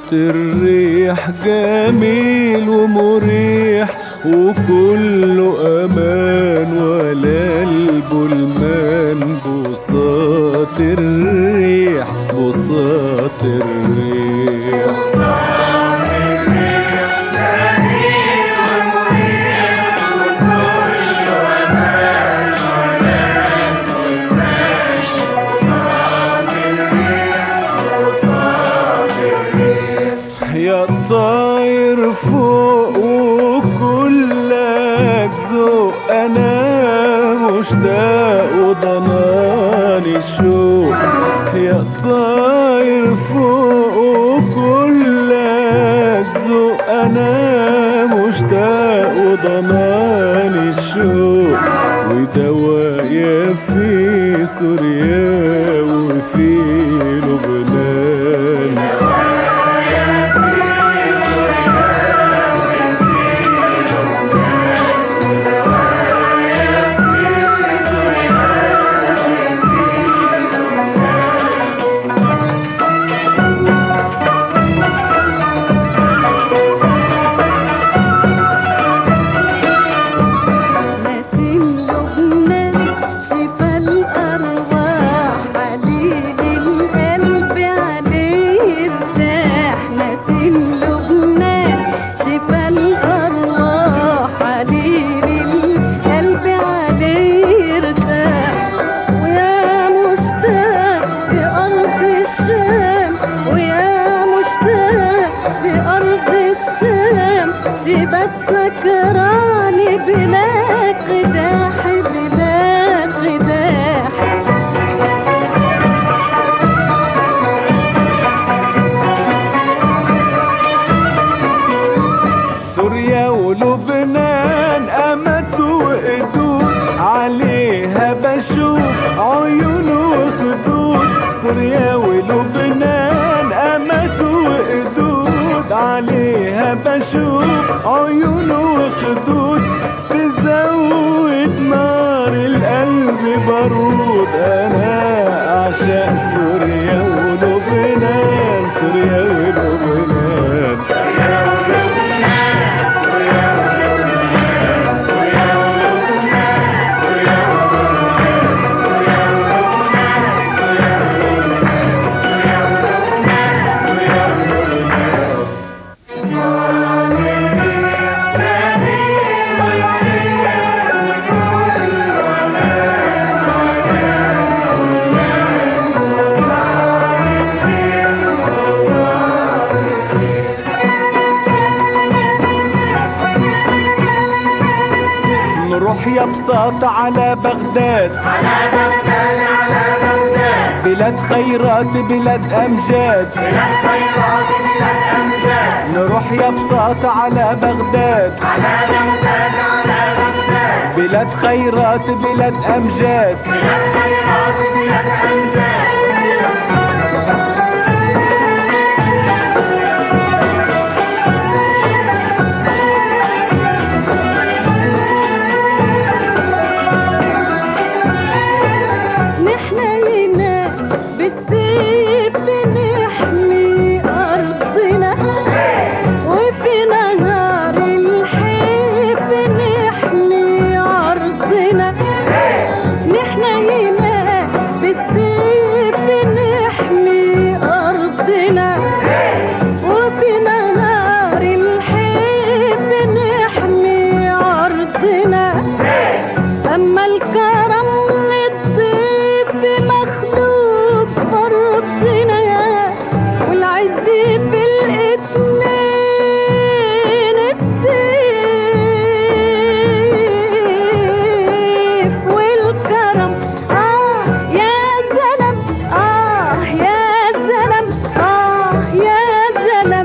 الريح جميل ومريح وكله امان ولا البلمان بساط الريح بساط الريح يا طاير فوق وكلك ذوق انا مشتاق وضناني الشوق يا طاير فوق وكلك ذوق انا مشتاق وضناني الشوق ودوايا في سوريا وفي لبنان نسيم لبنان شفا الأرواح عليل القلب عليه يرتاح نسيم لبنان شفا الأرواح عليل القلب عليه يرتاح ويا مشتاق في أرض الشام ويا مشتاق في أرض الشام تبات سكراني بلا قداح بلا قداح سوريا ولبنان أمت وقدود عليها بشوف عيون وخدود سوريا ولبنان أمت وقدود عليها بشوف عيون وخدود تزود نار القلب بارود أنا أعشق سوريا ولبنان سوريا ولبنان نروح يا بساط على بغداد على بغداد على بغداد بلاد خيرات بلاد امجاد بلاد خيرات بلاد أمجاد نروح يا بساط على بغداد على بغداد على بغداد بلاد خيرات بلاد امجاد بلاد خيرات بلاد أمجاد نحن هنا بالسيف نحمي أرضنا وفي نهار الحيف نحمي عرضنا نحن هنا بالسيف نحمي أرضنا وفي نهار الحيف نحمي عرضنا أما الكرم للضيف مخلوق فرضنا والعز في الاتنين السيف والكرم آه يا زلم آه يا زلم آه يا زلم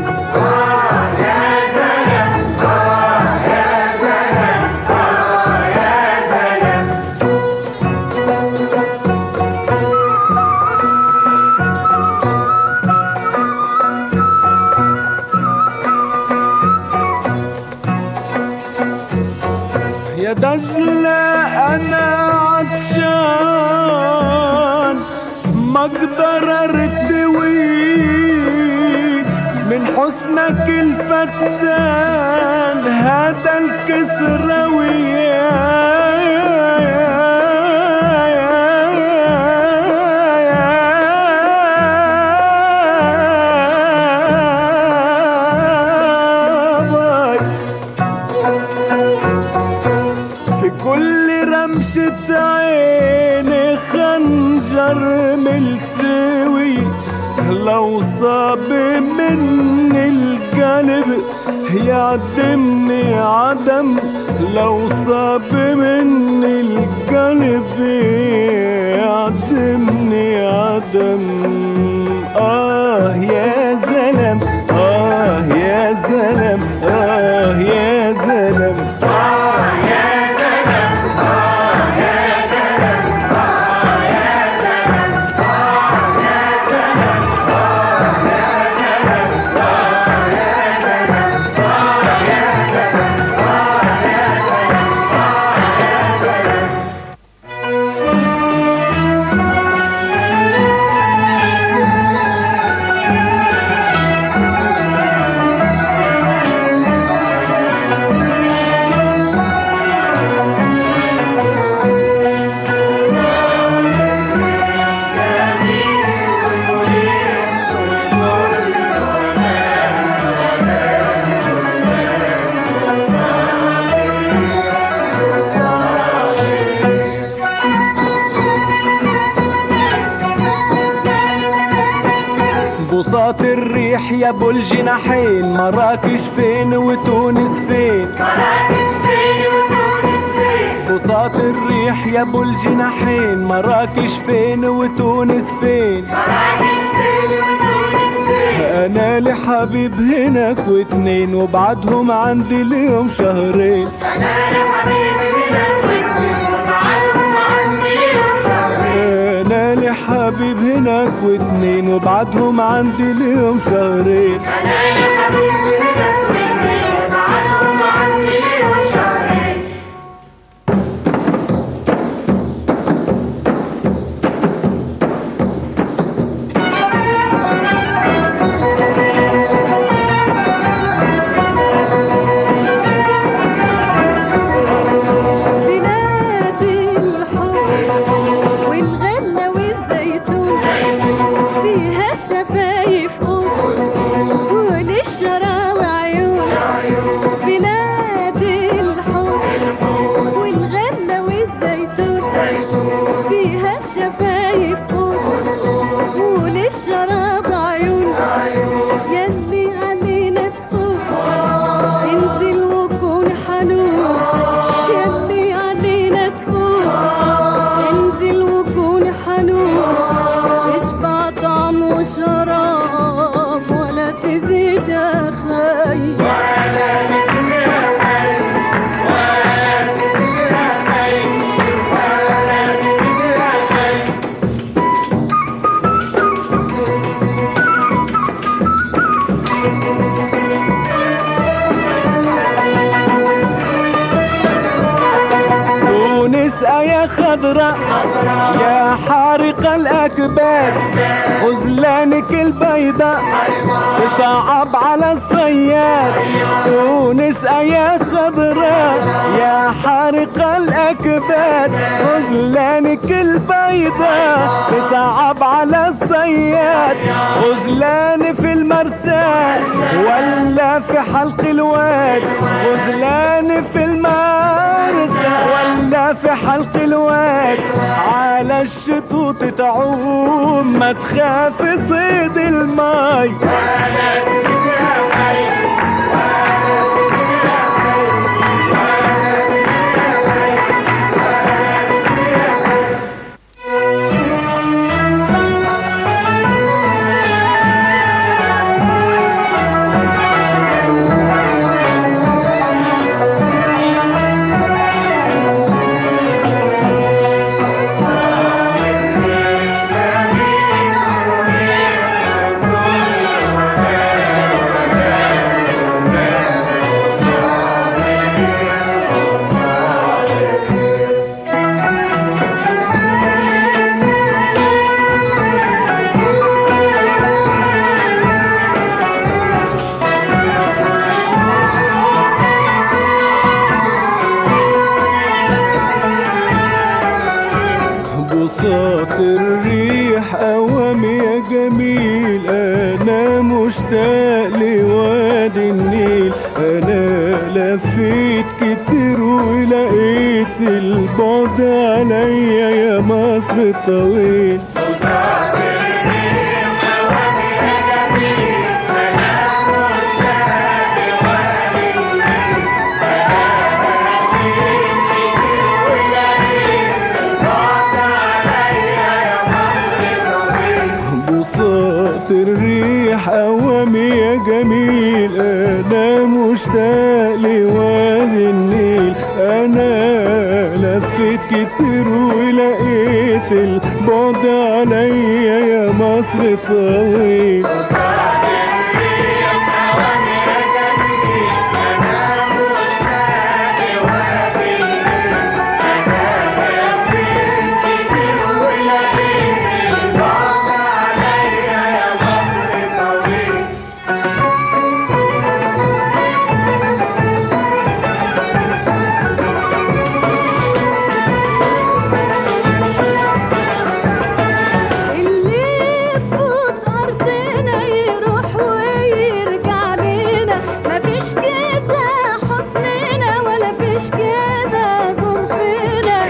يا دجلة أنا عطشان ما أقدر أرتوي من حسنك الفتان هذا الكسروية في كل رمشة عين خنجر ملتوي لو صاب من القلب يعدمني عدم لو صاب من القلب يعدمني عدم آه يا زلم آه يا زلم آه يا زلم بساط الريح يا ابو الجناحين مراكش فين وتونس فين مراكش فين وتونس فين بساط الريح يا ابو الجناحين مراكش فين وتونس فين مراكش فين وتونس فين انا لحبيب هناك واتنين وبعدهم عندي اليوم شهرين انا لحبيبي هناك واتنين وبعدهم عندي اليوم شهرين انا لحبيب هناك واتنين وبعدهم عندي اليوم شهرين انا لحبيبي هناك واتنين وبعدهم عندي اليوم شهرين بلاد الحب والغلة والزيتون فيها الشفايف قط وللشراب عيون بلاد الحب والغلة والزيتون فيها الشفايف قط وللشراب عيون يلي علينا تفوق انزل وكون حنون يلي علينا تفوق انزل وكون حنون اشبع طعم وشراب ولا تزيد يا خي تونس يا خضراء يا حارق الأكباد غزلانك البيضاء تصعب على الصياد تونس يا خضراء يا حارق الأكباد غزلانك البيضاء تصعب على الصياد غزلان في المرسال ولا في حلق الواد غزلان في المرسى ولا في حلق الواد على الشطوط تعوم ما تخاف صيد الماي بساط الريح قوام يا جميل انا مشتاق لوادي النيل انا لفيت كتير ولقيت البعد عليا يا مصر طويل بساط الريح قوام يا جميل انا مشتاق لوادي النيل انا لفيت كتير ولقيت البعد عليا يا مصر طويل اللي يفوت أرضنا يروح ويرجع لنا مفيش كده حسننا ولا فيش كده ظلفنا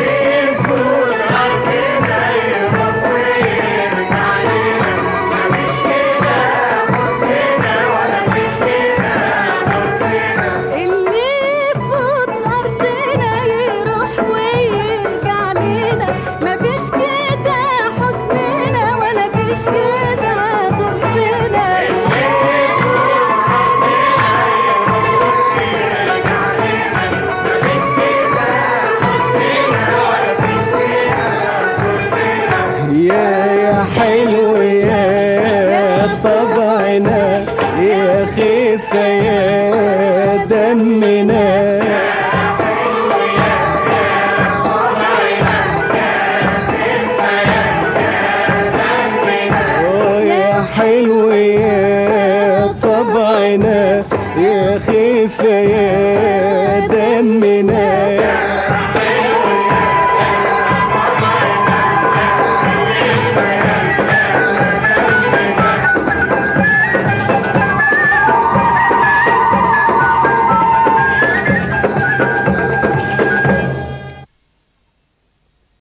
اللي يفوت أرضنا يروح ويرجع لنا مفيش كده حسننا ولا فيش كده ظلفنا يا يا حلو يا طبعنا يا خفة يا دمنا آه يا حلو يا طبعنا يا خفة يا